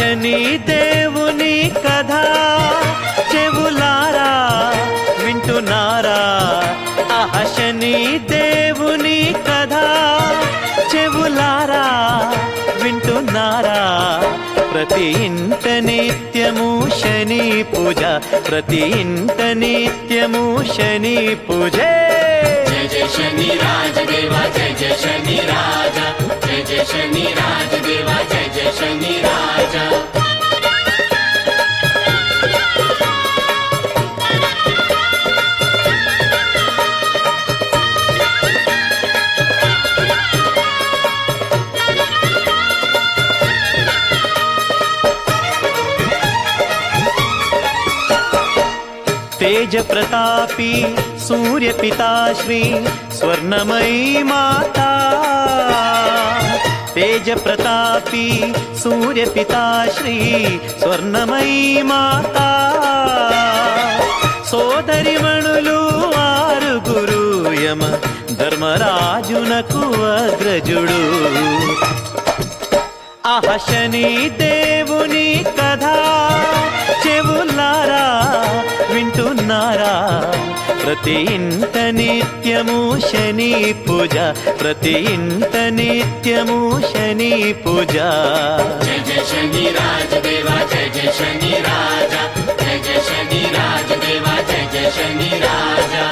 శని దేవుని కథ చెవులారా వింటున్నారా ఆహ శని దేవుని కథ చెవులారా వింటున్నారా ప్రతి ఇంట నిత్యము శని పూజ ప్రతి ఇంట నిత్యము శని పూజే जय जय शनि राज देवा जय जय शनि राजा जय जय शनि राज देवा जय जय शनि राजा तेज प्रतापी सूर्य पिता श्री स्वर्णमयी माता तेज प्रतापी सूर्य पिता श्री స్వర్ణమయీ మాతా సోదరి మణులు ఆరుగురు యమ ధర్మరాజునకు అగ్రజుడు ఆహ శని దేవుని కథ చెవులారా వింటున్నారా ప్రతి ఇంట నిత్యము శని పూజ ప్రతి ఇంట నిత్యము శని పూజ जय जय शनि राज देवा जय जय शनि राजा जय जय शनि राज देवा जय जय शनि राजा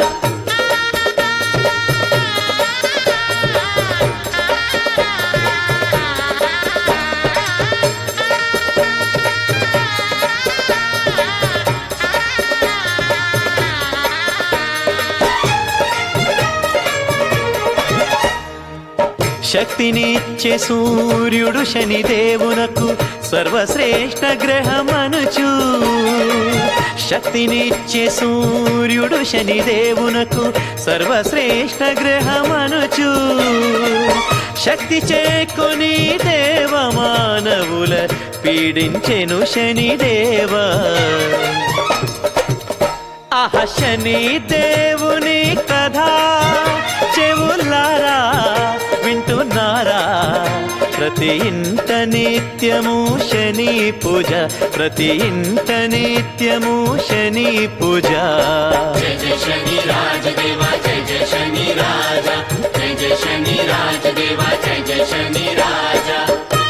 శక్తినిచ్చే సూర్యుడు శనిదేవునకు సర్వశ్రేష్ఠ గ్రహమనుచు శక్తినిచ్చే సూర్యుడు శనిదేవునకు సర్వశ్రేష్ఠ గ్రహమనుచు శక్తి చేకొని దేవ మానవుల పీడించెను శనిదేవ ఆహ శని దేవుని కథ చెవులారా వింటున్నారా ప్రతి ఇంట నిత్యము శని పూజ ప్రతి ఇంట నిత్యము శని పూజ जय जय शनि राज देवा जय जय शनि राजा जय जय शनि राज देवा जय जय शनि राजा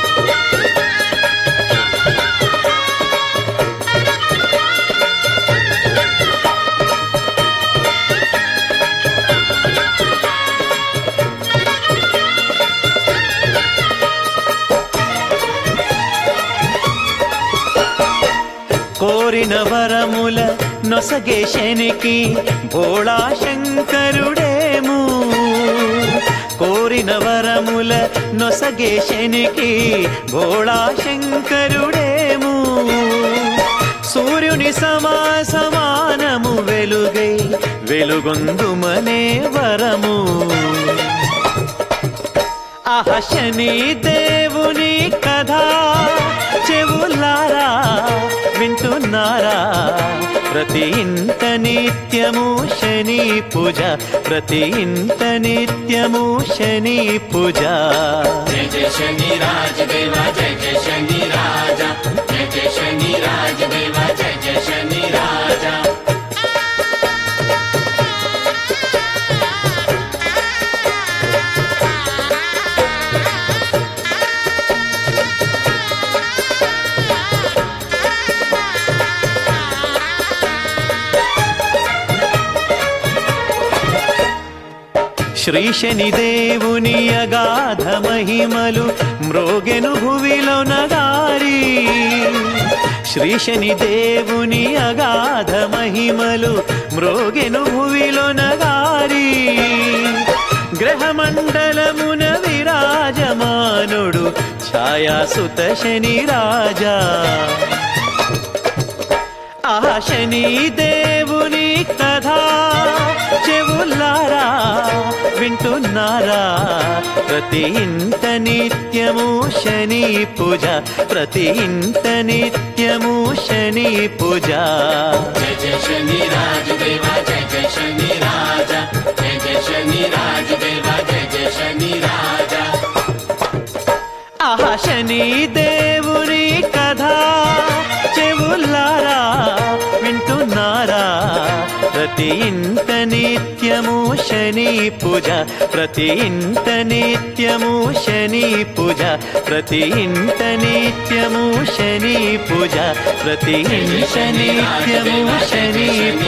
కోరిన వరముల నొసగే శనికి భోళా శంకరుడేము కోరిన వరముల నొసగే శనికి భోళా శంకరుడేము సూర్యుని సమా సమానము వెలుగై వెలుగొందుమనే వరము ఆహ శని దేవుని కథ చెవులారా వింటున్నారా ప్రతి ఇంట నిత్యము శని పూజ ప్రతి ఇంట నిత్యము శని పూజ जय जय शनि राज देवा जय जय शनि राजा जय जय शनि राज देवा जय जय शनि राजा శ్రీ శని దేవుని అగాధ మహిమలు మ్రోగెను భువిలో నగారి శ్రీ శని దేవుని అగాధ మహిమలు మ్రోగెను భువిలో నగారి గ్రహమండలమున విరాజమానుడు ఛాయాసుత శని రాజా ఆ శని దేవుని కథ చెవులారా వింటున్నారా ప్రతి ఇంట నిత్యము శని పూజ ప్రతి ఇంట నిత్యము శని పూజ जय जय शनि राज देवा जय जय शनि राजा जय जय शनि राज देवा जय जय शनि राजा ఆహా శని దేవుని కథ వింటున్నారా ప్రతి ఇంట నిత్యము శని పూజ ప్రతి ఇంట నిత్యము శని పూజ ప్రతి ఇంట నిత్యము శని పూజ ప్రతి ఇంట నిత్యము శని